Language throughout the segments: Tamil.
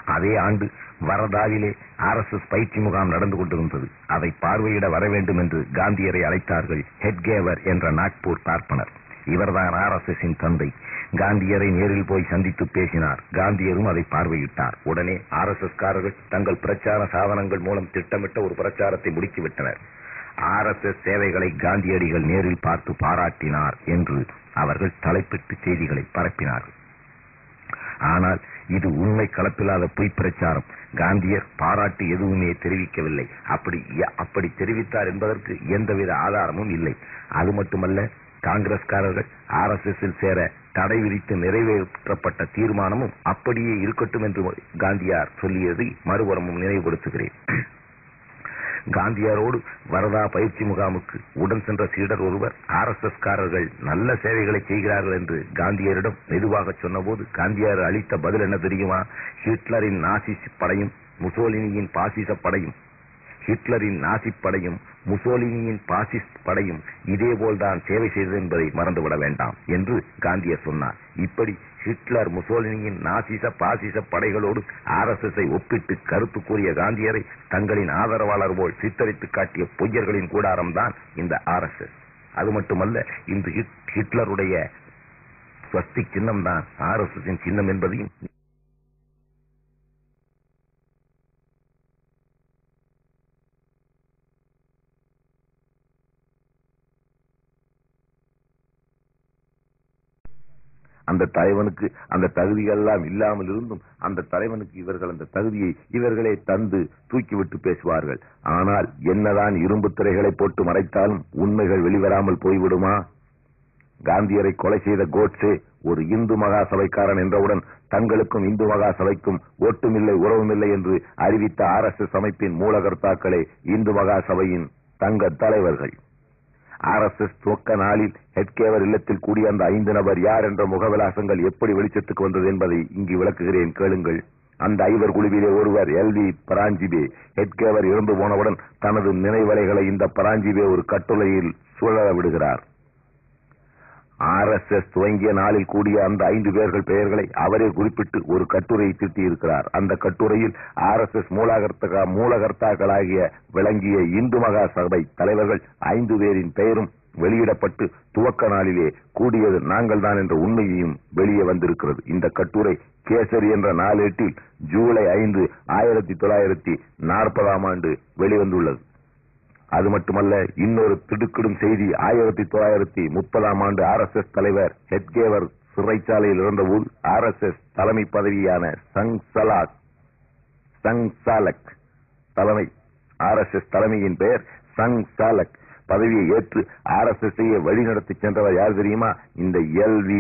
அதே ஆண்டு வரதாவிலே ஆர் எஸ் எஸ் பயிற்சி முகாம் நடந்து கொண்டிருந்தது அதை பார்வையிட வர வேண்டும் என்று காந்தியரை அழைத்தார்கள் ஹெட்கேவர் என்ற நாக்பூர் பார்ப்பனர் இவர்தான் ஆர் எஸ் எஸ் தந்தை காந்தியரை நேரில் போய் சந்தித்து பேசினார் காந்தியரும் அதை பார்வையிட்டார் உடனே ஆர் எஸ் எஸ் காரர்கள் தங்கள் பிரச்சார சாதனங்கள் மூலம் திட்டமிட்ட ஒரு பிரச்சாரத்தை முடுக்கிவிட்டனர் ஆர் எஸ் எஸ் சேவைகளை காந்தியடிகள் நேரில் பார்த்து பாராட்டினார் என்று அவர்கள் தலைப்பிட்டு செய்திகளை பரப்பினார்கள் ஆனால் இது உண்மை கலப்பில்லாத பொய் பிரச்சாரம் காந்தியர் பாராட்டு எதுவுமே தெரிவிக்கவில்லை அப்படி அப்படி தெரிவித்தார் என்பதற்கு எந்தவித ஆதாரமும் இல்லை அது மட்டுமல்ல காங்கிரஸ்காரர்கள் ஆர் எஸ் எஸ் சேர தடை விதித்து நிறைவேற்றப்பட்ட தீர்மானமும் அப்படியே இருக்கட்டும் என்று காந்தியார் சொல்லியதை மறுபுறமும் நினைவுபடுத்துகிறேன் காந்தியாரோடு வரதா பயிற்சி முகாமுக்கு உடன் சென்ற சீடர் ஒருவர் ஆர் எஸ் எஸ் காரர்கள் நல்ல சேவைகளை செய்கிறார்கள் என்று காந்தியரிடம் மெதுவாக சொன்னபோது காந்தியார் அளித்த பதில் என்ன தெரியுமா ஹிட்லரின் நாசிஸ் படையும் முசோலினியின் பாசிச படையும் ஹிட்லரின் நாசி படையும் முசோலினியின் பாசிஸ்ட் படையும் இதேபோல்தான் சேவை செய்தது என்பதை மறந்துவிட வேண்டாம் என்று காந்தியர் சொன்னார் இப்படி ஹிட்லர் முசோலினியின் நாசிச பாசிச படைகளோடு ஆர் எஸ் எஸ் ஒப்பிட்டு கருத்து கூறிய காந்தியரை தங்களின் ஆதரவாளர் போல் சித்தரித்து காட்டிய பொய்யர்களின் கூடாரம் தான் இந்த ஆர் எஸ் எஸ் அது மட்டுமல்ல இந்த ஹிட்லருடைய ஸ்வஸ்திக் சின்னம் தான் ஆர் எஸ் எஸ் சின்னம் என்பதையும் அந்த தலைவனுக்கு அந்த தகுதிகள் எல்லாம் இல்லாமல் இருந்தும் அந்த தலைவனுக்கு இவர்கள் அந்த தகுதியை இவர்களே தந்து தூக்கிவிட்டு பேசுவார்கள் ஆனால் என்னதான் இரும்பு திரைகளை போட்டு மறைத்தாலும் உண்மைகள் வெளிவராமல் போய்விடுமா காந்தியரை கொலை செய்த கோட்ஸே ஒரு இந்து மகா சபைக்காரன் என்றவுடன் தங்களுக்கும் இந்து மகா சபைக்கும் ஒட்டுமில்லை உறவுமில்லை என்று அறிவித்த ஆர் எஸ் எஸ் அமைப்பின் மூலகர்த்தாக்களே இந்து மகா சபையின் தங்க தலைவர்கள் ஆர் எஸ் எஸ் துவக்க நாளில் ஹெட்கேவர் இல்லத்தில் கூடிய அந்த ஐந்து நபர் யார் என்ற முகவிலாசங்கள் எப்படி வெளிச்சத்துக்கு வந்தது என்பதை இங்கு விளக்குகிறேன் கேளுங்கள் அந்த ஐவர் குழுவிலே ஒருவர் எல் வி பராஞ்சிபே ஹெட்கேவர் இறந்து போனவுடன் தனது நினைவலைகளை இந்த பராஞ்சிபே ஒரு கட்டுரையில் சுழல விடுகிறார் ஆர் எஸ் எஸ் துவங்கிய நாளில் கூடிய அந்த ஐந்து பேர்கள் பெயர்களை அவரே குறிப்பிட்டு ஒரு கட்டுரையை திட்டியிருக்கிறார் அந்த கட்டுரையில் ஆர் எஸ் எஸ் மூலகர்த்தா மூலகர்த்தாக்களாகிய விளங்கிய இந்து மகா சபை தலைவர்கள் ஐந்து பேரின் பெயரும் வெளியிடப்பட்டு துவக்க நாளிலே கூடியது நாங்கள் தான் என்ற உண்மையையும் வெளியே வந்திருக்கிறது இந்த கட்டுரை கேசரி என்ற நாளேட்டில் ஜூலை ஐந்து ஆயிரத்தி தொள்ளாயிரத்தி நாற்பதாம் ஆண்டு வெளிவந்துள்ளது அது மட்டுமல்ல இன்னொரு திடுக்கிடும் செய்தி ஆயிரத்தி தொள்ளாயிரத்தி முப்பதாம் ஆண்டு ஆர் எஸ் எஸ் தலைவர் ஹெட்கேவர் சிறைச்சாலையில் இருந்தபோது ஆர் எஸ் எஸ் தலைமை பதவியான சங் சலாக் சங் சாலக் தலைமை ஆர் எஸ் எஸ் தலைமையின் பெயர் சங் சாலக் பதவியை ஏற்று ஆர் எஸ் எஸ் வழிநடத்தி சென்றவர் யார் தெரியுமா இந்த எல் வி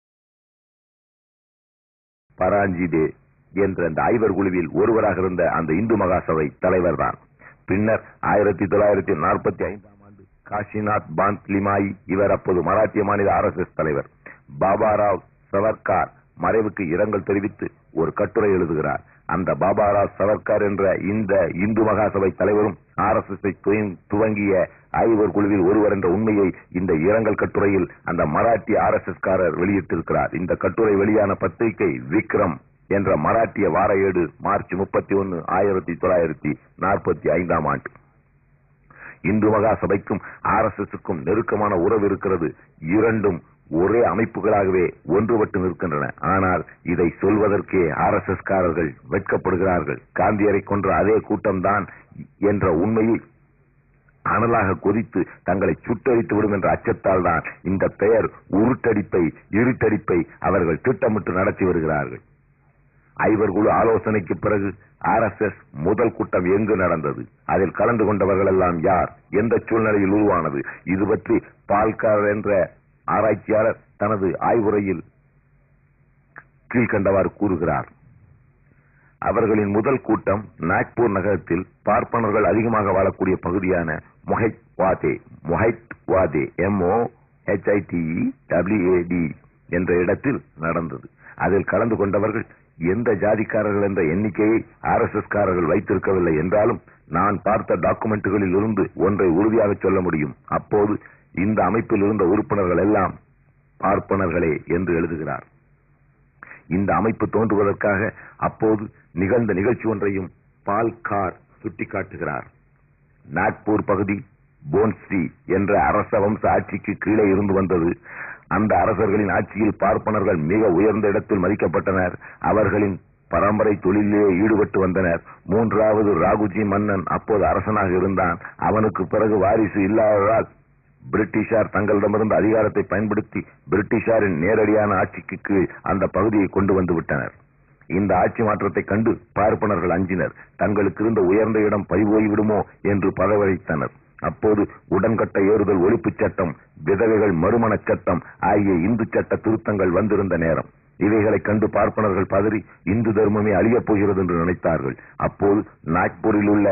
பராஞ்சிதே என்ற அந்த ஐவர் குழுவில் ஒருவராக இருந்த அந்த இந்து மகாசபை தலைவர் தான் பின்னர் ஆயிரத்தி தொள்ளாயிரத்தி நாற்பத்தி ஐந்தாம் ஆண்டு காஷிநாத் பாந்த் லிமாயி இவர் அப்போது மராட்டிய மாநில ஆர் எஸ் எஸ் தலைவர் பாபாராவ் சவர்கார் மறைவுக்கு இரங்கல் தெரிவித்து ஒரு கட்டுரை எழுதுகிறார் அந்த பாபாராவ் சவர்கார் என்ற இந்த இந்து மகாசபை தலைவரும் ஆர் எஸ் எஸ் துவங்கிய ஐவர் குழுவில் ஒருவர் என்ற உண்மையை இந்த இரங்கல் கட்டுரையில் அந்த மராட்டிய ஆர் எஸ் எஸ் காரர் வெளியிட்டிருக்கிறார் இந்த கட்டுரை வெளியான பத்திரிகை விக்ரம் என்ற மராட்டிய வார ஏடு மார்ச் முப்பத்தி ஒன்னு ஆயிரத்தி தொள்ளாயிரத்தி நாற்பத்தி ஐந்தாம் ஆண்டு இந்து மகா சபைக்கும் ஆர் எஸ் எஸ்க்கும் நெருக்கமான உறவு இருக்கிறது இரண்டும் ஒரே அமைப்புகளாகவே ஒன்றுபட்டு நிற்கின்றன ஆனால் இதை சொல்வதற்கே ஆர் எஸ் எஸ் காரர்கள் வெட்கப்படுகிறார்கள் காந்தியரை கொன்ற அதே கூட்டம்தான் என்ற உண்மையை அனலாக கொதித்து தங்களை சுட்டரித்து விடும் என்ற அச்சத்தால் தான் இந்த பெயர் உருட்டடிப்பை இருட்டடிப்பை அவர்கள் திட்டமிட்டு நடத்தி வருகிறார்கள் ஐவர் குழு ஆலோசனைக்கு பிறகு ஆர் எஸ் எஸ் முதல் கூட்டம் எங்கு நடந்தது அதில் கலந்து கொண்டவர்கள் எல்லாம் யார் எந்த சூழ்நிலையில் உருவானது இது பற்றி பால்கார் என்ற ஆராய்ச்சியாளர் தனது ஆய்வுரையில் கீழ்கண்டவாறு கூறுகிறார் அவர்களின் முதல் கூட்டம் நாக்பூர் நகரத்தில் பார்ப்பனர்கள் அதிகமாக வாழக்கூடிய பகுதியான மொஹைட் வாதே மொஹைட் வாதே எம்ஓ ஹெச்ஐடிஇ டபிள்யூஏடி என்ற இடத்தில் நடந்தது அதில் கலந்து கொண்டவர்கள் எந்த ஜாதிக்காரர்கள் என்ற எண்ணிக்கையை ஆர் எஸ் எஸ் காரர்கள் வைத்திருக்கவில்லை என்றாலும் நான் பார்த்த டாக்குமெண்ட்டுகளில் இருந்து ஒன்றை உறுதியாக சொல்ல முடியும் அப்போது இந்த அமைப்பில் இருந்த உறுப்பினர்கள் எல்லாம் பார்ப்பனர்களே என்று எழுதுகிறார் இந்த அமைப்பு தோன்றுவதற்காக அப்போது நிகழ்ந்த நிகழ்ச்சி ஒன்றையும் பால்கார் சுட்டிக்காட்டுகிறார் நாக்பூர் பகுதி போன்ஸ்ரீ என்ற அரச வம்ச ஆட்சிக்கு கீழே இருந்து வந்தது அந்த அரசர்களின் ஆட்சியில் பார்ப்பனர்கள் மிக உயர்ந்த இடத்தில் மதிக்கப்பட்டனர் அவர்களின் பரம்பரை தொழிலே ஈடுபட்டு வந்தனர் மூன்றாவது ராகுஜி மன்னன் அப்போது அரசனாக இருந்தான் அவனுக்கு பிறகு வாரிசு இல்லாததால் பிரிட்டிஷார் தங்களிடமிருந்து அதிகாரத்தை பயன்படுத்தி பிரிட்டிஷாரின் நேரடியான ஆட்சிக்கு கீழ் அந்த பகுதியை கொண்டு வந்து விட்டனர் இந்த ஆட்சி மாற்றத்தை கண்டு பார்ப்பனர்கள் அஞ்சினர் தங்களுக்கு இருந்த உயர்ந்த இடம் பறிபோய் விடுமோ என்று பதவழித்தனர் அப்போது உடன்கட்ட ஏறுதல் ஒழிப்புச் சட்டம் விதவைகள் மறுமணச் சட்டம் ஆகிய இந்து சட்ட திருத்தங்கள் வந்திருந்த நேரம் இவைகளை கண்டு பார்ப்பனர்கள் பதறி இந்து தர்மமே அழியப் போகிறது என்று நினைத்தார்கள் அப்போது நாக்பூரில் உள்ள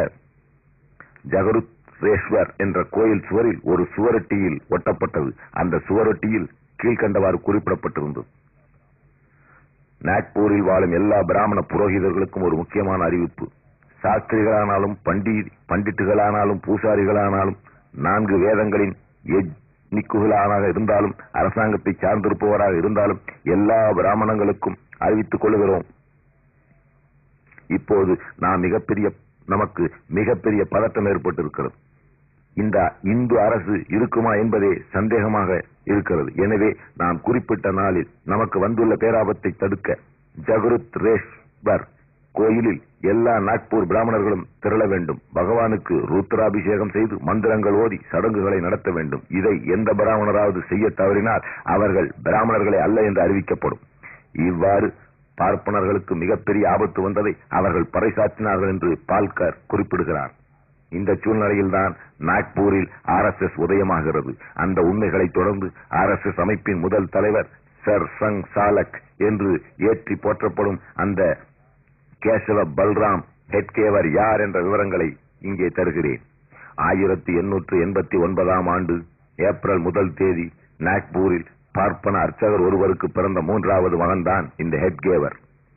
ஜகருத்ரேஸ்வர் என்ற கோயில் சுவரில் ஒரு சுவரொட்டியில் ஒட்டப்பட்டது அந்த சுவரொட்டியில் கீழ்கண்டவாறு குறிப்பிடப்பட்டிருந்தது நாக்பூரில் வாழும் எல்லா பிராமண புரோகிதர்களுக்கும் ஒரு முக்கியமான அறிவிப்பு சாஸ்திரிகளானாலும் பண்டி பண்டிட்டுகளானாலும் பூசாரிகளானாலும் நான்கு வேதங்களின் எண்ணிக்குகளாக இருந்தாலும் அரசாங்கத்தை சார்ந்திருப்பவராக இருந்தாலும் எல்லா பிராமணங்களுக்கும் அறிவித்துக் கொள்கிறோம் இப்போது நாம் மிகப்பெரிய நமக்கு மிகப்பெரிய பதட்டம் ஏற்பட்டிருக்கிறது இந்த இந்து அரசு இருக்குமா என்பதே சந்தேகமாக இருக்கிறது எனவே நாம் குறிப்பிட்ட நாளில் நமக்கு வந்துள்ள பேராபத்தை தடுக்க ஜகருத் ரேஸ்வர் கோயிலில் எல்லா நாக்பூர் பிராமணர்களும் திரள வேண்டும் பகவானுக்கு ருத்ராபிஷேகம் செய்து மந்திரங்கள் ஓதி சடங்குகளை நடத்த வேண்டும் இதை எந்த பிராமணராவது செய்ய தவறினால் அவர்கள் பிராமணர்களே அல்ல என்று அறிவிக்கப்படும் இவ்வாறு பார்ப்பனர்களுக்கு மிகப்பெரிய ஆபத்து வந்ததை அவர்கள் பறைசாற்றினார்கள் என்று பால்கர் குறிப்பிடுகிறார் இந்த சூழ்நிலையில்தான் நாக்பூரில் ஆர் எஸ் எஸ் உதயமாகிறது அந்த உண்மைகளை தொடர்ந்து ஆர் எஸ் எஸ் அமைப்பின் முதல் தலைவர் சர் சங் சாலக் என்று ஏற்றி போற்றப்படும் அந்த கேசவ பல்ராம் ஹெட்கேவர் யார் என்ற விவரங்களை இங்கே தருகிறேன் ஆயிரத்தி எண்ணூற்று எண்பத்தி ஒன்பதாம் ஆண்டு ஏப்ரல் முதல் தேதி நாக்பூரில் பார்ப்பன அர்ச்சகர் ஒருவருக்கு பிறந்த மூன்றாவது மகன்தான் இந்த ஹெட்கேவர்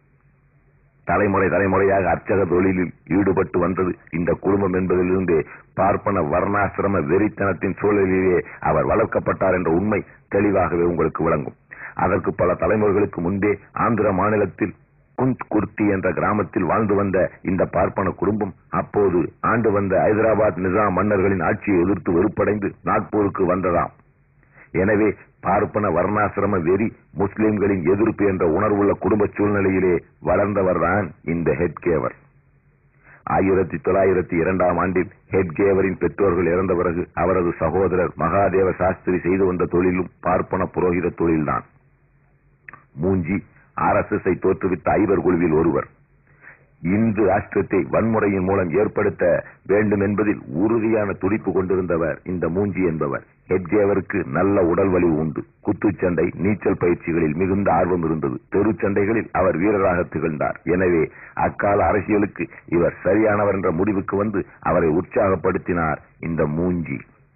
தலைமுறை தலைமுறையாக அர்ச்சக தொழிலில் ஈடுபட்டு வந்தது இந்த குடும்பம் என்பதிலிருந்தே பார்ப்பன வர்ணாசிரம வெறித்தனத்தின் சூழலிலே அவர் வளர்க்கப்பட்டார் என்ற உண்மை தெளிவாகவே உங்களுக்கு விளங்கும் அதற்கு பல தலைமுறைகளுக்கு முன்பே ஆந்திர மாநிலத்தில் குந்த் குர்த்தி என்ற கிராமத்தில் வாழ்ந்து வந்த இந்த பார்ப்பன குடும்பம் அப்போது ஆண்டு வந்த ஐதராபாத் நிசாம் மன்னர்களின் ஆட்சியை எதிர்த்து வெறுப்படைந்து நாக்பூருக்கு வந்ததாம் எனவே பார்ப்பன வர்ணாசிரம வெறி முஸ்லிம்களின் எதிர்ப்பு என்ற உணர்வுள்ள குடும்ப சூழ்நிலையிலே வளர்ந்தவர்தான் இந்த ஹெட்கேவர் ஆயிரத்தி தொள்ளாயிரத்தி இரண்டாம் ஆண்டில் ஹெட்கேவரின் பெற்றோர்கள் இறந்த பிறகு அவரது சகோதரர் மகாதேவ சாஸ்திரி செய்து வந்த தொழிலும் பார்ப்பன புரோகித தொழில்தான் மூஞ்சி ஆர் எஸ் எஸ் ஐ தோற்றுவித்த ஐவர் குழுவில் ஒருவர் இந்து ராஷ்டிரத்தை வன்முறையின் மூலம் ஏற்படுத்த வேண்டும் என்பதில் உறுதியான துடிப்பு கொண்டிருந்தவர் இந்த மூஞ்சி என்பவர் ஹெட்கேவருக்கு நல்ல உடல் வலிவு உண்டு குத்துச்சண்டை நீச்சல் பயிற்சிகளில் மிகுந்த ஆர்வம் இருந்தது தெருச்சண்டைகளில் அவர் வீரராக திகழ்ந்தார் எனவே அக்கால அரசியலுக்கு இவர் சரியானவர் என்ற முடிவுக்கு வந்து அவரை உற்சாகப்படுத்தினார் இந்த மூஞ்சி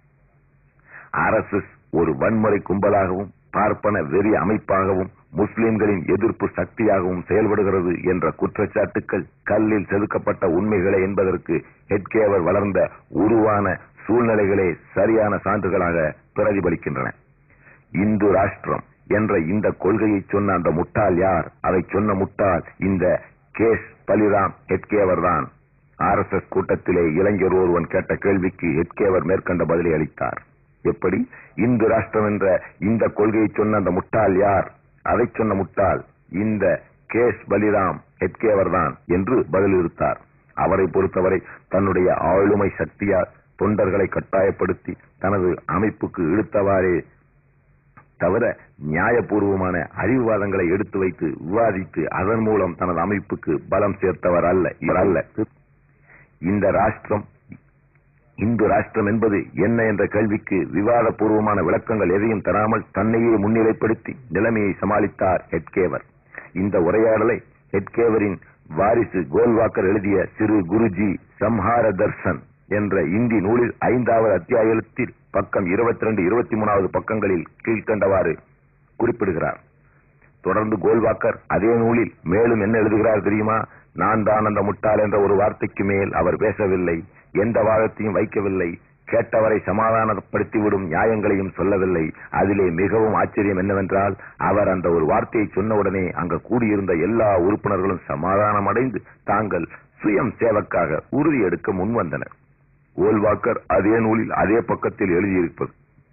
ஆர் எஸ் எஸ் ஒரு வன்முறை கும்பலாகவும் பார்ப்பன வெறி அமைப்பாகவும் முஸ்லிம்களின் எதிர்ப்பு சக்தியாகவும் செயல்படுகிறது என்ற குற்றச்சாட்டுக்கள் கல்லில் செதுக்கப்பட்ட உண்மைகளே என்பதற்கு ஹெட்கேவர் வளர்ந்த உருவான சூழ்நிலைகளே சரியான சான்றுகளாக பிரதிபலிக்கின்றன இந்து ராஷ்டிரம் என்ற இந்த கொள்கையை சொன்ன அந்த முட்டாள் யார் அதை சொன்ன முட்டாள் இந்த கேஸ் பலிராம் ஹெட்கேவர் தான் ஆர் எஸ் எஸ் கூட்டத்திலே இளைஞர் ஒருவன் கேட்ட கேள்விக்கு ஹெட்கேவர் மேற்கண்ட பதிலை அளித்தார் எப்படி இந்து ராஷ்டிரம் என்ற இந்த கொள்கையை சொன்ன அந்த முட்டாள் யார் அதை சொன்ன முட்டாள் இந்த கேஸ் பலிராம் ஹெட்கேவர் தான் என்று பதிலிருத்தார் அவரை பொறுத்தவரை தன்னுடைய ஆளுமை சக்தியால் தொண்டர்களை கட்டாயப்படுத்தி தனது அமைப்புக்கு இழுத்தவாறே தவிர நியாயபூர்வமான அறிவுவாதங்களை எடுத்து வைத்து விவாதித்து அதன் மூலம் தனது அமைப்புக்கு பலம் சேர்த்தவர் அல்ல இவர் அல்ல இந்த ராஷ்டிரம் இந்து ராஷ்டிரம் என்பது என்ன என்ற கேள்விக்கு விவாதபூர்வமான விளக்கங்கள் எதையும் தராமல் தன்னையே முன்னிலைப்படுத்தி நிலைமையை சமாளித்தார் ஹெட்கேவர் இந்த உரையாடலை ஹெட்கேவரின் வாரிசு கோல்வாக்கர் எழுதிய சிறு குருஜி சம்ஹார தர்சன் என்ற இந்தி நூலில் ஐந்தாவது அத்தியாயத்தில் பக்கம் இருபத்தி ரெண்டு இருபத்தி மூணாவது பக்கங்களில் கீழ்கண்டவாறு குறிப்பிடுகிறார் தொடர்ந்து கோல்வாக்கர் அதே நூலில் மேலும் என்ன எழுதுகிறார் தெரியுமா நான் தான் அந்த முட்டாள் என்ற ஒரு வார்த்தைக்கு மேல் அவர் பேசவில்லை எந்த வாதத்தையும் வைக்கவில்லை கேட்டவரை சமாதானப்படுத்திவிடும் நியாயங்களையும் சொல்லவில்லை அதிலே மிகவும் ஆச்சரியம் என்னவென்றால் அவர் அந்த ஒரு வார்த்தையை சொன்னவுடனே அங்க கூடியிருந்த எல்லா உறுப்பினர்களும் சமாதானம் அடைந்து தாங்கள் சுயம் சேவக்காக உறுதி எடுக்க முன்வந்தனர் ஓல்வாக்கர் அதே நூலில் அதே பக்கத்தில் எழுதியிருப்பது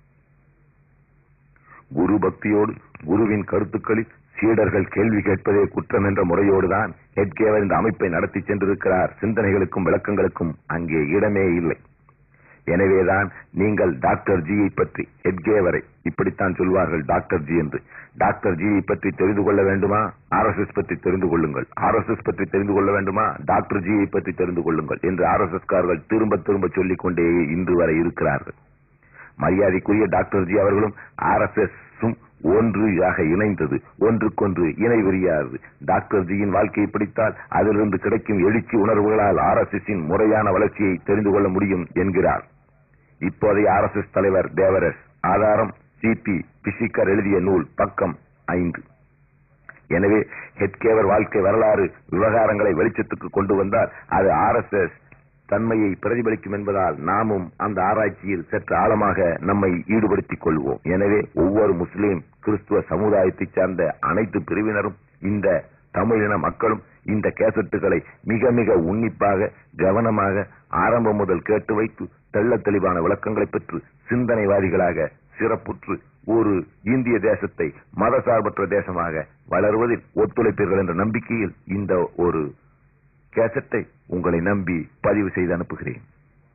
குரு பக்தியோடு குருவின் கருத்துக்களில் சீடர்கள் கேள்வி கேட்பதே குற்றம் என்ற முறையோடுதான் ஹெட்கேவர் இந்த அமைப்பை நடத்தி சென்றிருக்கிறார் சிந்தனைகளுக்கும் விளக்கங்களுக்கும் அங்கே இடமே இல்லை எனவேதான் நீங்கள் டாக்டர் ஜியை பற்றி ஹெட்கேவரை இப்படித்தான் சொல்வார்கள் டாக்டர் ஜி என்று டாக்டர் ஜியை பற்றி தெரிந்து கொள்ள வேண்டுமா ஆர் எஸ் எஸ் பற்றி தெரிந்து கொள்ளுங்கள் ஆர் எஸ் எஸ் பற்றி தெரிந்து கொள்ள வேண்டுமா டாக்டர் ஜியை பற்றி தெரிந்து கொள்ளுங்கள் என்று ஆர் எஸ் எஸ் காரர்கள் திரும்ப திரும்ப சொல்லிக் கொண்டே இன்று வரை இருக்கிறார்கள் மரியாதைக்குரிய டாக்டர் ஜி அவர்களும் ஆர் எஸ் எஸ் ஒன்றாக இணைந்தது ஒன்றுக்கொன்று இணை விரியாது டாக்டர் ஜியின் வாழ்க்கையை பிடித்தால் அதிலிருந்து கிடைக்கும் எழுச்சி உணர்வுகளால் ஆர் எஸ் எஸ் முறையான வளர்ச்சியை தெரிந்து கொள்ள முடியும் என்கிறார் இப்போதைய ஆர் எஸ் எஸ் தலைவர் தேவரஸ் ஆதாரம் சிபி பிசிக்கர் எழுதிய நூல் பக்கம் ஐந்து எனவே ஹெட்கேவர் வாழ்க்கை வரலாறு விவகாரங்களை வெளிச்சத்துக்கு கொண்டு வந்தால் அது ஆர் எஸ் எஸ் தன்மையை பிரதிபலிக்கும் என்பதால் நாமும் அந்த ஆராய்ச்சியில் சற்று ஆழமாக நம்மை ஈடுபடுத்திக் கொள்வோம் எனவே ஒவ்வொரு முஸ்லீம் கிறிஸ்துவ சமுதாயத்தை சார்ந்த அனைத்து பிரிவினரும் இந்த தமிழின மக்களும் இந்த கேசட்டுகளை மிக மிக உன்னிப்பாக கவனமாக ஆரம்பம் முதல் கேட்டு வைத்து தெள்ள தெளிவான விளக்கங்களை பெற்று சிந்தனைவாதிகளாக சிறப்புற்று ஒரு இந்திய தேசத்தை மதசார்பற்ற தேசமாக வளருவதில் ஒத்துழைப்பீர்கள் என்ற நம்பிக்கையில் இந்த ஒரு கேசட்டை உங்களை நம்பி பதிவு செய்து அனுப்புகிறேன்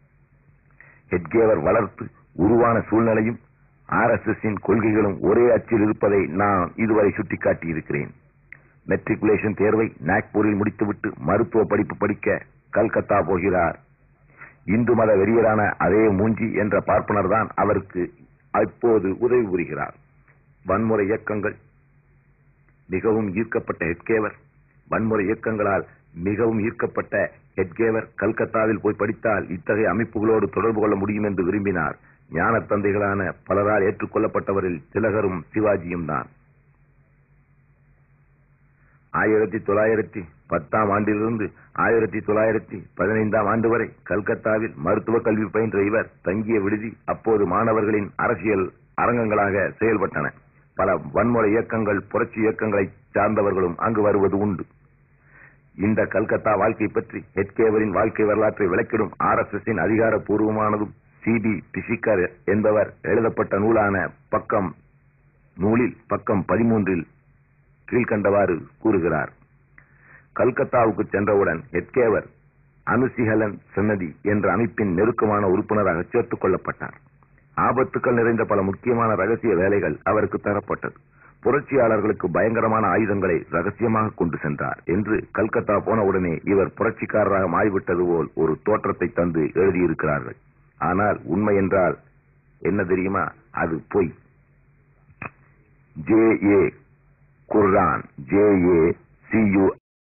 ஹெட்கேவர் வளர்த்து உருவான சூழ்நிலையும் ஆர் எஸ் எஸ் கொள்கைகளும் ஒரே அச்சில் இருப்பதை நான் இதுவரை சுட்டிக்காட்டி இருக்கிறேன் மெட்ரிகுலேஷன் தேர்வை நாக்பூரில் முடித்துவிட்டு மருத்துவ படிப்பு படிக்க கல்கத்தா போகிறார் இந்து மத வெறியரான அதே மூஞ்சி என்ற பார்ப்பனர் தான் அவருக்கு அப்போது உதவி புரிகிறார் வன்முறை இயக்கங்கள் மிகவும் ஈர்க்கப்பட்ட ஹெட்கேவர் வன்முறை இயக்கங்களால் மிகவும் ஈர்க்கப்பட்ட ஹெட்கேவர் கல்கத்தாவில் போய் படித்தால் இத்தகைய அமைப்புகளோடு தொடர்பு கொள்ள முடியும் என்று விரும்பினார் ஞான தந்தைகளான பலரால் ஏற்றுக்கொள்ளப்பட்டவரில் திலகரும் சிவாஜியும் தான் ஆயிரத்தி தொள்ளாயிரத்தி பத்தாம் ஆண்டிலிருந்து ஆயிரத்தி தொள்ளாயிரத்தி பதினைந்தாம் ஆண்டு வரை கல்கத்தாவில் மருத்துவ கல்வி பயின்ற இவர் தங்கிய விடுதி அப்போது மாணவர்களின் அரசியல் அரங்கங்களாக செயல்பட்டன பல வன்முறை இயக்கங்கள் புரட்சி இயக்கங்களை சார்ந்தவர்களும் அங்கு வருவது உண்டு இந்த கல்கத்தா வாழ்க்கை பற்றி ஹெட்கேவரின் வாழ்க்கை வரலாற்றை விளக்கிடும் ஆர் எஸ் எஸ் அதிகாரப்பூர்வமானதும் சிபி பிசிக்கர் என்பவர் எழுதப்பட்ட நூலான பக்கம் நூலில் பக்கம் பதிமூன்றில் கீழ்கண்டவாறு கூறுகிறார் கல்கத்தாவுக்கு சென்றவுடன் ஹெட்கேவர் அனுசிஹலன் சன்னதி என்ற அமைப்பின் நெருக்கமான உறுப்பினராக சேர்த்துக் கொள்ளப்பட்டார் ஆபத்துக்கள் நிறைந்த பல முக்கியமான ரகசிய வேலைகள் அவருக்கு தரப்பட்டது புரட்சியாளர்களுக்கு பயங்கரமான ஆயுதங்களை ரகசியமாக கொண்டு சென்றார் என்று கல்கத்தா போனவுடனே இவர் புரட்சிக்காரராக மாறிவிட்டது போல் ஒரு தோற்றத்தை தந்து எழுதியிருக்கிறார்கள் ஆனால் உண்மை என்றால் என்ன தெரியுமா அது பொய் J A Curran J A C U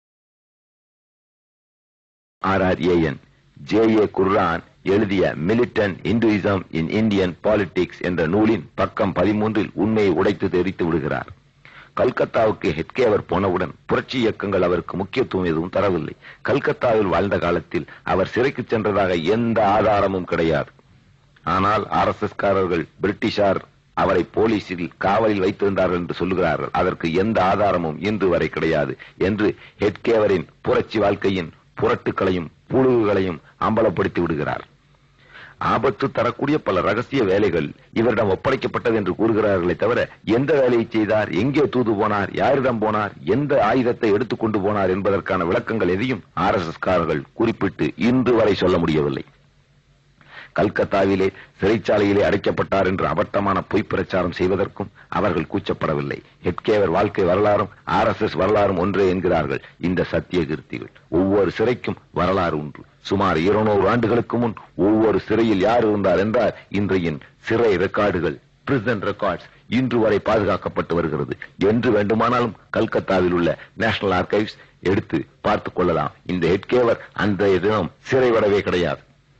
R R A N J A Curran எழுதிய militant Hinduism in Indian politics என்ற நூலின் பக்கம் பதிமூன்றில் உண்மையை உடைத்து தெரிவித்து விடுகிறார் கல்கத்தாவுக்கு ஹெட்கேவர் போனவுடன் புரட்சி இயக்கங்கள் அவருக்கு முக்கியத்துவம் எதுவும் தரவில்லை கல்கத்தாவில் வாழ்ந்த காலத்தில் அவர் சிறைக்கு சென்றதாக எந்த ஆதாரமும் கிடையாது ஆனால் ஆர் எஸ் எஸ் காரர்கள் பிரிட்டிஷார் அவரை போலீசில் காவலில் வைத்திருந்தார்கள் என்று சொல்லுகிறார்கள் அதற்கு எந்த ஆதாரமும் இன்று வரை கிடையாது என்று ஹெட்கேவரின் புரட்சி வாழ்க்கையின் புரட்டுகளையும் புழுகுகளையும் அம்பலப்படுத்தி விடுகிறார் ஆபத்து தரக்கூடிய பல ரகசிய வேலைகள் இவரிடம் ஒப்படைக்கப்பட்டது என்று கூறுகிறார்களே தவிர எந்த வேலையை செய்தார் எங்கே தூது போனார் யாரிடம் போனார் எந்த ஆயுதத்தை எடுத்துக்கொண்டு போனார் என்பதற்கான விளக்கங்கள் எதையும் ஆர் எஸ் எஸ் காரர்கள் குறிப்பிட்டு இன்று வரை சொல்ல முடியவில்லை கல்கத்தாவிலே சிறைச்சாலையிலே அடைக்கப்பட்டார் என்று அபட்டமான பொய் பிரச்சாரம் செய்வதற்கும் அவர்கள் கூச்சப்படவில்லை ஹெட்கேவர் வாழ்க்கை வரலாறும் ஆர் எஸ் எஸ் வரலாறும் ஒன்றே என்கிறார்கள் இந்த சத்திய கீர்த்திகள் ஒவ்வொரு சிறைக்கும் வரலாறு உண்டு சுமார் இருநூறு ஆண்டுகளுக்கு முன் ஒவ்வொரு சிறையில் யார் இருந்தார் என்றால் இன்றையின் சிறை ரெக்கார்டுகள் பிரிசன் ரெக்கார்ட்ஸ் இன்று வரை பாதுகாக்கப்பட்டு வருகிறது என்று வேண்டுமானாலும் கல்கத்தாவில் உள்ள நேஷனல் ஆர்கைவ்ஸ் எடுத்து பார்த்துக் கொள்ளலாம் இந்த ஹெட்கேவர் அந்த தினம் சிறைவிடவே கிடையாது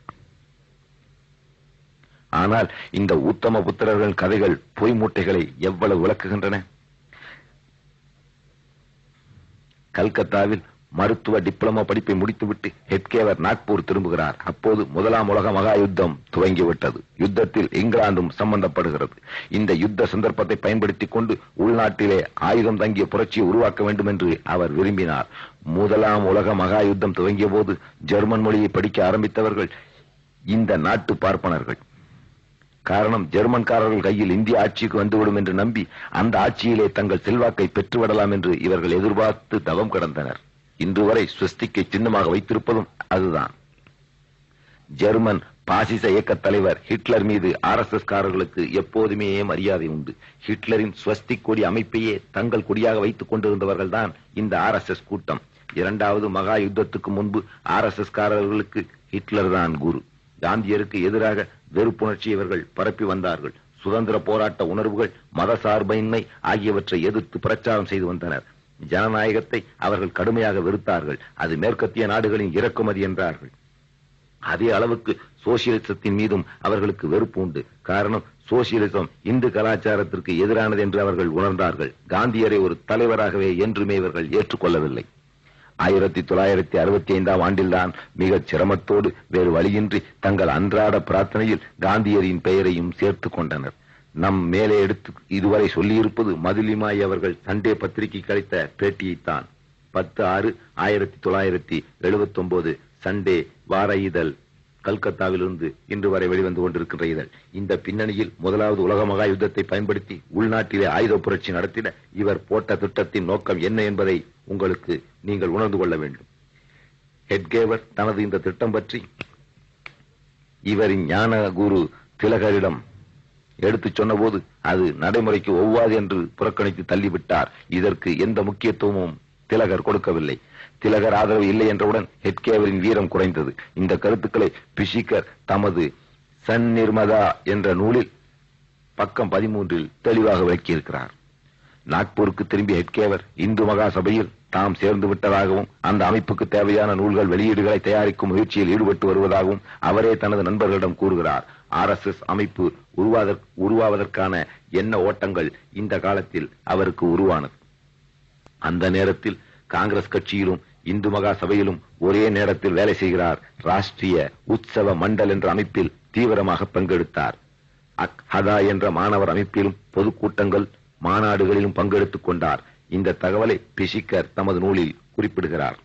ஆனால் இந்த உத்தம புத்திரர்கள் கதைகள் பொய் மூட்டைகளை எவ்வளவு விளக்குகின்றன கல்கத்தாவில் மருத்துவ டிப்ளமோ படிப்பை முடித்துவிட்டு ஹெட்கேவர் நாக்பூர் திரும்புகிறார் அப்போது முதலாம் உலக மகா யுத்தம் துவங்கிவிட்டது யுத்தத்தில் இங்கிலாந்தும் சம்பந்தப்படுகிறது இந்த யுத்த சந்தர்ப்பத்தை பயன்படுத்திக் கொண்டு உள்நாட்டிலே ஆயுதம் தங்கிய புரட்சியை உருவாக்க வேண்டும் என்று அவர் விரும்பினார் முதலாம் உலக மகா யுத்தம் துவங்கிய போது ஜெர்மன் மொழியை படிக்க ஆரம்பித்தவர்கள் இந்த நாட்டு பார்ப்பனர்கள் காரணம் ஜெர்மன்காரர்கள் கையில் இந்திய ஆட்சிக்கு வந்துவிடும் என்று நம்பி அந்த ஆட்சியிலே தங்கள் செல்வாக்கை பெற்றுவிடலாம் என்று இவர்கள் எதிர்பார்த்து தவம் கிடந்தனர் இன்று வரை ஸ்வஸ்திக்கை சின்னமாக வைத்திருப்பதும் அதுதான் ஜெர்மன் பாசிச இயக்க தலைவர் ஹிட்லர் மீது ஆர் எஸ் எஸ் காரர்களுக்கு எப்போதுமே மரியாதை உண்டு ஹிட்லரின் ஸ்வஸ்திக் கொடி அமைப்பையே தங்கள் கொடியாக வைத்துக் கொண்டிருந்தவர்கள் தான் இந்த ஆர் எஸ் எஸ் கூட்டம் இரண்டாவது மகா யுத்தத்துக்கு முன்பு ஆர் எஸ் எஸ் காரர்களுக்கு ஹிட்லர் தான் குரு காந்தியருக்கு எதிராக வெறுப்புணர்ச்சி இவர்கள் பரப்பி வந்தார்கள் சுதந்திர போராட்ட உணர்வுகள் மத சார்பின்மை ஆகியவற்றை எதிர்த்து பிரச்சாரம் செய்து வந்தனர் ஜனநாயகத்தை அவர்கள் கடுமையாக வெறுத்தார்கள் அது மேற்கத்திய நாடுகளின் இறக்குமதி என்றார்கள் அதே அளவுக்கு சோசியலிசத்தின் மீதும் அவர்களுக்கு வெறுப்பு உண்டு காரணம் சோசியலிசம் இந்து கலாச்சாரத்திற்கு எதிரானது என்று அவர்கள் உணர்ந்தார்கள் காந்தியரை ஒரு தலைவராகவே என்றுமே இவர்கள் ஏற்றுக்கொள்ளவில்லை ஆயிரத்தி தொள்ளாயிரத்தி அறுபத்தி ஐந்தாம் ஆண்டில்தான் மிகச் சிரமத்தோடு வேறு வழியின்றி தங்கள் அன்றாட பிரார்த்தனையில் காந்தியரின் பெயரையும் சேர்த்துக் கொண்டனர் நம் மேலே எடுத்து இதுவரை சொல்லியிருப்பது மதுலிமாய் அவர்கள் சண்டே பத்திரிகை அளித்த பேட்டியைத்தான் பத்து ஆறு ஆயிரத்தி தொள்ளாயிரத்தி எழுபத்தி ஒன்பது சண்டே வார இதழ் கல்கத்தாவிலிருந்து இன்று வரை வெளிவந்து கொண்டிருக்கின்ற இதழ் இந்த பின்னணியில் முதலாவது உலக மகா யுத்தத்தை பயன்படுத்தி உள்நாட்டிலே ஆயுத புரட்சி நடத்திட இவர் போட்ட திட்டத்தின் நோக்கம் என்ன என்பதை உங்களுக்கு நீங்கள் உணர்ந்து கொள்ள வேண்டும் ஹெட்கேவர் தனது இந்த திட்டம் பற்றி இவரின் ஞான குரு திலகரிடம் எடுத்துச் சொன்னபோது அது நடைமுறைக்கு ஒவ்வாது என்று புறக்கணித்து தள்ளிவிட்டார் இதற்கு எந்த முக்கியத்துவமும் திலகர் கொடுக்கவில்லை திலகர் ஆதரவு இல்லை என்றவுடன் ஹெட்கேவரின் வீரம் குறைந்தது இந்த கருத்துக்களை பிஷிகர் தமது சன் நிர்மதா என்ற நூலில் பக்கம் பதிமூன்றில் தெளிவாக விளக்கியிருக்கிறார் நாக்பூருக்கு திரும்பிய ஹெட்கேவர் இந்து மகா சபையில் தாம் சேர்ந்து விட்டதாகவும் அந்த அமைப்புக்கு தேவையான நூல்கள் வெளியீடுகளை தயாரிக்கும் முயற்சியில் ஈடுபட்டு வருவதாகவும் அவரே தனது நண்பர்களிடம் கூறுகிறார் ஆர் எஸ் எஸ் அமைப்பு உருவாதற்- உருவாவதற்கான என்ன ஓட்டங்கள் இந்த காலத்தில் அவருக்கு உருவானது அந்த நேரத்தில் காங்கிரஸ் கட்சியிலும் இந்து மகா சபையிலும் ஒரே நேரத்தில் வேலை செய்கிறார் ராஷ்டிரிய உற்சவ மண்டல் என்ற அமைப்பில் தீவிரமாக பங்கெடுத்தார் அக்ஹதா என்ற மாணவர் அமைப்பிலும் பொதுக்கூட்டங்கள் மாநாடுகளிலும் பங்கெடுத்துக் கொண்டார் இந்த தகவலை பிஷிக்கர் தமது நூலில் குறிப்பிடுகிறார்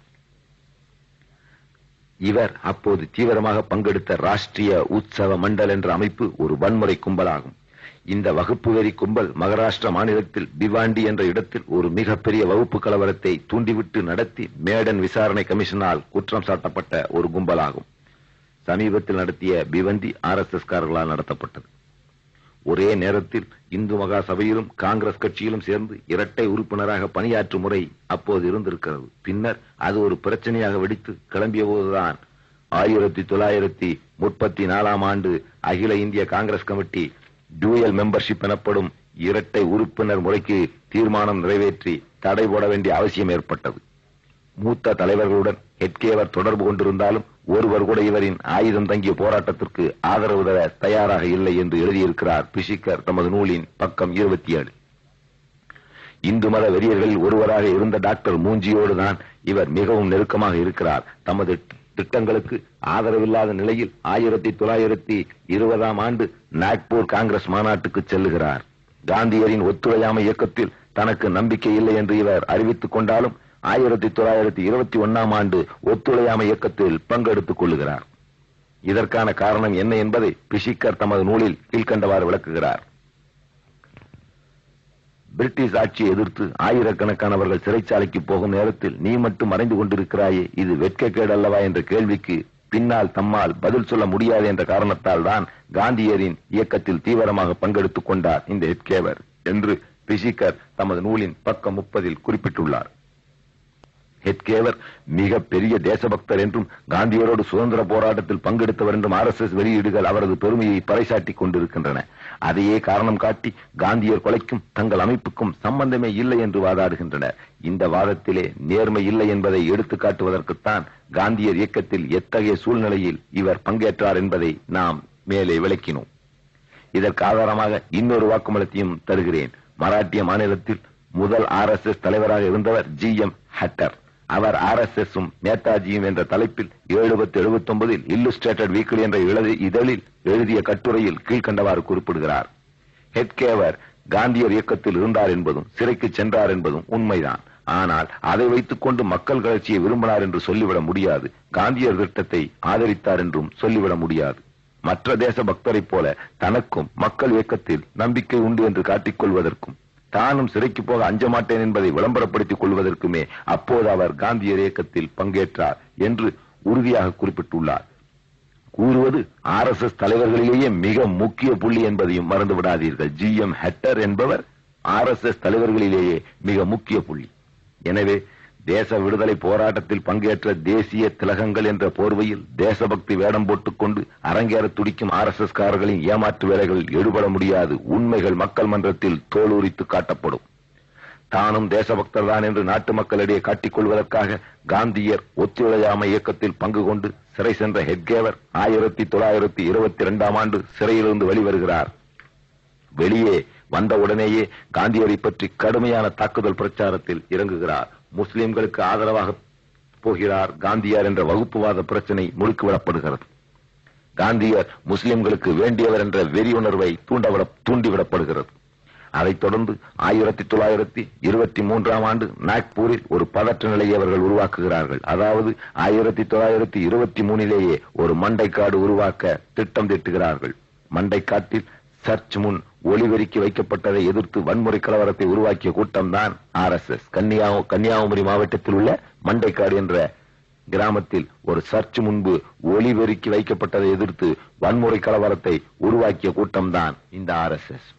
இவர் அப்போது தீவிரமாக பங்கெடுத்த ராஷ்டிரிய உற்சவ மண்டல் என்ற அமைப்பு ஒரு வன்முறை கும்பலாகும் இந்த வகுப்பு வெறி கும்பல் மகாராஷ்டிரா மாநிலத்தில் பிவாண்டி என்ற இடத்தில் ஒரு மிகப்பெரிய வகுப்பு கலவரத்தை தூண்டிவிட்டு நடத்தி மேடன் விசாரணை கமிஷனால் குற்றம் சாட்டப்பட்ட ஒரு கும்பலாகும் சமீபத்தில் நடத்திய பிவந்தி ஆர் எஸ் எஸ் காரர்களால் நடத்தப்பட்டது ஒரே நேரத்தில் இந்து மகா சபையிலும் காங்கிரஸ் கட்சியிலும் சேர்ந்து இரட்டை உறுப்பினராக பணியாற்றும் முறை அப்போது இருந்திருக்கிறது பின்னர் அது ஒரு பிரச்சனையாக வெடித்து கிளம்பிய போதுதான் ஆயிரத்தி தொள்ளாயிரத்தி முப்பத்தி நாலாம் ஆண்டு அகில இந்திய காங்கிரஸ் கமிட்டி டூயல் மெம்பர்ஷிப் எனப்படும் இரட்டை உறுப்பினர் முறைக்கு தீர்மானம் நிறைவேற்றி தடை போட வேண்டிய அவசியம் ஏற்பட்டது மூத்த தலைவர்களுடன் ஹெட்கேவர் தொடர்பு கொண்டிருந்தாலும் ஒருவர் கூட இவரின் ஆயுதம் தங்கிய போராட்டத்திற்கு ஆதரவு தர தயாராக இல்லை என்று எழுதியிருக்கிறார் பிஷிக்கர் தமது நூலின் பக்கம் இருபத்தி ஏழு இந்து மத வெறியர்களில் ஒருவராக இருந்த டாக்டர் மூஞ்சியோடு தான் இவர் மிகவும் நெருக்கமாக இருக்கிறார் தமது திட்டங்களுக்கு ஆதரவில்லாத நிலையில் ஆயிரத்தி தொள்ளாயிரத்தி இருபதாம் ஆண்டு நாக்பூர் காங்கிரஸ் மாநாட்டுக்கு செல்லுகிறார் காந்தியரின் ஒத்துழையாமை இயக்கத்தில் தனக்கு நம்பிக்கை இல்லை என்று இவர் அறிவித்துக் கொண்டாலும் ஆயிரத்தி தொள்ளாயிரத்தி இருபத்தி ஒன்னாம் ஆண்டு ஒத்துழையாமை இயக்கத்தில் பங்கெடுத்துக் கொள்ளுகிறார் இதற்கான காரணம் என்ன என்பதை பிஷிக்கர் தமது நூலில் கீழ்கண்டவாறு விளக்குகிறார் பிரிட்டிஷ் ஆட்சியை எதிர்த்து ஆயிரக்கணக்கானவர்கள் சிறைச்சாலைக்கு போகும் நேரத்தில் நீ மட்டும் மறைந்து கொண்டிருக்கிறாயே இது வெட்கக்கேடு அல்லவா என்ற கேள்விக்கு பின்னால் தம்மால் பதில் சொல்ல முடியாது என்ற காரணத்தால் தான் காந்தியரின் இயக்கத்தில் தீவிரமாக பங்கெடுத்துக் கொண்டார் இந்த ஹெட்கேவர் என்று பிஷிக்கர் தமது நூலின் பக்கம் முப்பதில் குறிப்பிட்டுள்ளார் ஹெட்கேவர் மிக பெரிய தேசபக்தர் என்றும் காந்தியரோடு சுதந்திர போராட்டத்தில் பங்கெடுத்தவர் என்றும் ஆர் எஸ் எஸ் வெளியீடுகள் அவரது பெருமையை பறைசாட்டிக் கொண்டிருக்கின்றன அதையே காரணம் காட்டி காந்தியர் கொலைக்கும் தங்கள் அமைப்புக்கும் சம்பந்தமே இல்லை என்று வாதாடுகின்றனர் இந்த வாதத்திலே நேர்மை இல்லை என்பதை எடுத்துக் காட்டுவதற்குத்தான் காந்தியர் இயக்கத்தில் எத்தகைய சூழ்நிலையில் இவர் பங்கேற்றார் என்பதை நாம் மேலே விளக்கினோம் இதற்கு ஆதாரமாக இன்னொரு வாக்குமூலத்தையும் தருகிறேன் மராட்டிய மாநிலத்தில் முதல் ஆர் எஸ் எஸ் தலைவராக இருந்தவர் ஜி எம் ஹட்டர் அவர் ஆர் எஸ் எஸ் நேதாஜியும் என்ற தலைப்பில் எழுபத்தி எழுபத்தி ஒன்பதில் இல்லுஸ்ட்ரேட்டட் வீக்லி என்ற இழதி- இதழில் எழுதிய கட்டுரையில் கீழ்க்கண்டவாறு குறிப்பிடுகிறார் ஹெட்கேவர் காந்தியர் இயக்கத்தில் இருந்தார் என்பதும் சிறைக்கு சென்றார் என்பதும் உண்மைதான் ஆனால் அதை வைத்துக் கொண்டு மக்கள் கட்சியை விரும்பினார் என்று சொல்லிவிட முடியாது காந்தியர் திட்டத்தை ஆதரித்தார் என்றும் சொல்லிவிட முடியாது மற்ற தேச பக்தரைப் போல தனக்கும் மக்கள் இயக்கத்தில் நம்பிக்கை உண்டு என்று காட்டிக் கொள்வதற்கும் தானும் சிறைக்கு போக அஞ்ச மாட்டேன் என்பதை விளம்பரப்படுத்திக் கொள்வதற்குமே அப்போது அவர் காந்தியர் இயக்கத்தில் பங்கேற்றார் என்று உறுதியாக குறிப்பிட்டுள்ளார் கூறுவது ஆர் எஸ் எஸ் தலைவர்களிலேயே மிக முக்கிய புள்ளி என்பதையும் மறந்து விடாதீர்கள் ஜி எம் ஹெட்டர் என்பவர் ஆர் எஸ் எஸ் தலைவர்களிலேயே மிக முக்கிய புள்ளி எனவே தேச விடுதலை போராட்டத்தில் பங்கேற்ற தேசிய திலகங்கள் என்ற போர்வையில் தேசபக்தி வேடம் போட்டுக்கொண்டு அரங்கேற துடிக்கும் ஆர் எஸ் எஸ் காரர்களின் ஏமாற்று வேலைகளில் ஈடுபட முடியாது உண்மைகள் மக்கள் மன்றத்தில் தோலுரித்து காட்டப்படும் தானும் தேசபக்தர் தான் என்று நாட்டு மக்களிடையே காட்டிக் கொள்வதற்காக காந்தியர் ஒத்துழையாமை இயக்கத்தில் பங்கு கொண்டு சிறை சென்ற ஹெட்கேவர் ஆயிரத்தி தொள்ளாயிரத்தி இருபத்தி இரண்டாம் ஆண்டு சிறையிலிருந்து வெளிவருகிறார் வெளியே வந்த உடனேயே காந்தியரை பற்றி கடுமையான தாக்குதல் பிரச்சாரத்தில் இறங்குகிறார் முஸ்லிம்களுக்கு ஆதரவாக போகிறார் காந்தியார் என்ற வகுப்புவாத பிரச்சனை முடுக்கிவிடப்படுகிறது காந்தியர் முஸ்லிம்களுக்கு வேண்டியவர் என்ற வெறி உணர்வை தூண்டவிட தூண்டிவிடப்படுகிறது அதைத் தொடர்ந்து ஆயிரத்தி தொள்ளாயிரத்தி இருபத்தி மூன்றாம் ஆண்டு நாக்பூரில் ஒரு பதற்ற நிலையை அவர்கள் உருவாக்குகிறார்கள் அதாவது ஆயிரத்தி தொள்ளாயிரத்தி இருபத்தி மூணிலேயே ஒரு மண்டைக்காடு உருவாக்க திட்டம் தீட்டுகிறார்கள் மண்டைக்காட்டில் சர்ச் முன் ஒளிவெறிக்கு வைக்கப்பட்டதை எதிர்த்து வன்முறை கலவரத்தை உருவாக்கிய கூட்டம்தான் ஆர் எஸ் எஸ் கன்னியாகுமரி மாவட்டத்தில் உள்ள மண்டைக்காடு என்ற கிராமத்தில் ஒரு சர்ச் முன்பு ஒளிவெறிக்கு வைக்கப்பட்டதை எதிர்த்து வன்முறை கலவரத்தை உருவாக்கிய கூட்டம்தான் இந்த ஆர் எஸ் எஸ்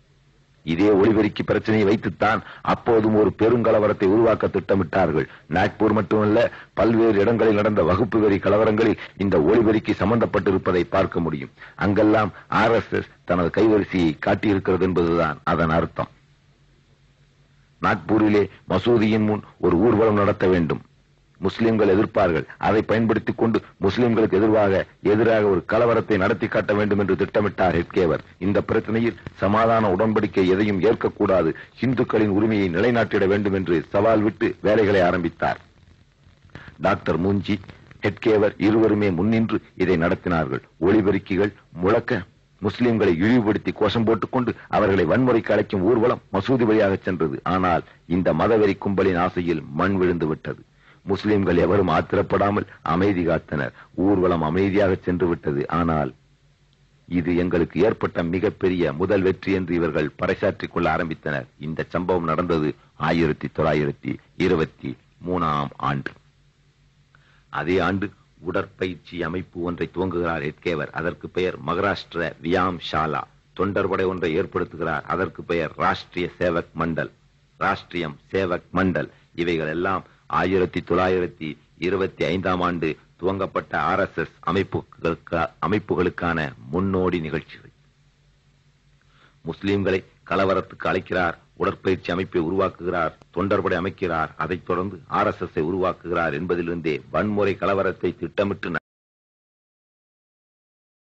இதே ஒளிபெருக்கி பிரச்சனையை வைத்துத்தான் அப்போதும் ஒரு பெருங்கலவரத்தை உருவாக்க திட்டமிட்டார்கள் நாக்பூர் மட்டுமல்ல பல்வேறு இடங்களில் நடந்த வகுப்பு வெறி கலவரங்களில் இந்த ஒளிபெருக்கி சம்பந்தப்பட்டிருப்பதை பார்க்க முடியும் அங்கெல்லாம் ஆர் எஸ் எஸ் தனது கைவரிசையை காட்டியிருக்கிறது என்பதுதான் அதன் அர்த்தம் நாக்பூரிலே மசூதியின் முன் ஒரு ஊர்வலம் நடத்த வேண்டும் முஸ்லிம்கள் எதிர்ப்பார்கள் அதை பயன்படுத்திக் கொண்டு முஸ்லிம்களுக்கு எதிராக எதிராக ஒரு கலவரத்தை நடத்தி காட்ட வேண்டும் என்று திட்டமிட்டார் ஹெட்கேவர் இந்த பிரச்சனையில் சமாதான உடன்படிக்கை எதையும் ஏற்கக்கூடாது இந்துக்களின் உரிமையை நிலைநாட்டிட வேண்டும் என்று சவால் விட்டு வேலைகளை ஆரம்பித்தார் டாக்டர் மூஞ்சி ஹெட்கேவர் இருவருமே முன்னின்று இதை நடத்தினார்கள் ஒளிபெருக்கிகள் முழக்க முஸ்லிம்களை இழிவுபடுத்தி கோஷம் போட்டுக்கொண்டு அவர்களை வன்முறைக்கு அழைக்கும் ஊர்வலம் மசூதி வழியாக சென்றது ஆனால் இந்த மதவெறி கும்பலின் ஆசையில் மண் விழுந்து விட்டது முஸ்லிம்கள் எவரும் ஆத்திரப்படாமல் அமைதி காத்தனர் ஊர்வலம் அமைதியாக சென்று விட்டது ஆனால் இது எங்களுக்கு ஏற்பட்ட மிகப்பெரிய முதல் வெற்றி என்று இவர்கள் பறைசாற்றிக் கொள்ள ஆரம்பித்தனர் இந்த சம்பவம் நடந்தது ஆயிரத்தி தொள்ளாயிரத்தி இருபத்தி மூணாம் ஆண்டு அதே ஆண்டு உடற்பயிற்சி அமைப்பு ஒன்றை துவங்குகிறார் ஹெட்கேவர் அதற்கு பெயர் மகாராஷ்டிர வியாம் ஷாலா தொண்டர்படை ஒன்றை ஏற்படுத்துகிறார் அதற்கு பெயர் ராஷ்டிரிய சேவக் மண்டல் ராஷ்டிரியம் சேவக் மண்டல் இவைகள் எல்லாம் ஆயிரத்தி தொள்ளாயிரத்தி இருபத்தி ஐந்தாம் ஆண்டு துவங்கப்பட்ட ஆர் எஸ் எஸ் அமைப்புகளுக்கான முன்னோடி நிகழ்ச்சிகள் முஸ்லிம்களை கலவரத்துக்கு அழைக்கிறார் உடற்பயிற்சி அமைப்பை உருவாக்குகிறார் தொண்டர்படை அமைக்கிறார் அதைத் தொடர்ந்து ஆர் எஸ் எஸ் உருவாக்குகிறார் என்பதிலிருந்தே வன்முறை கலவரத்தை திட்டமிட்டு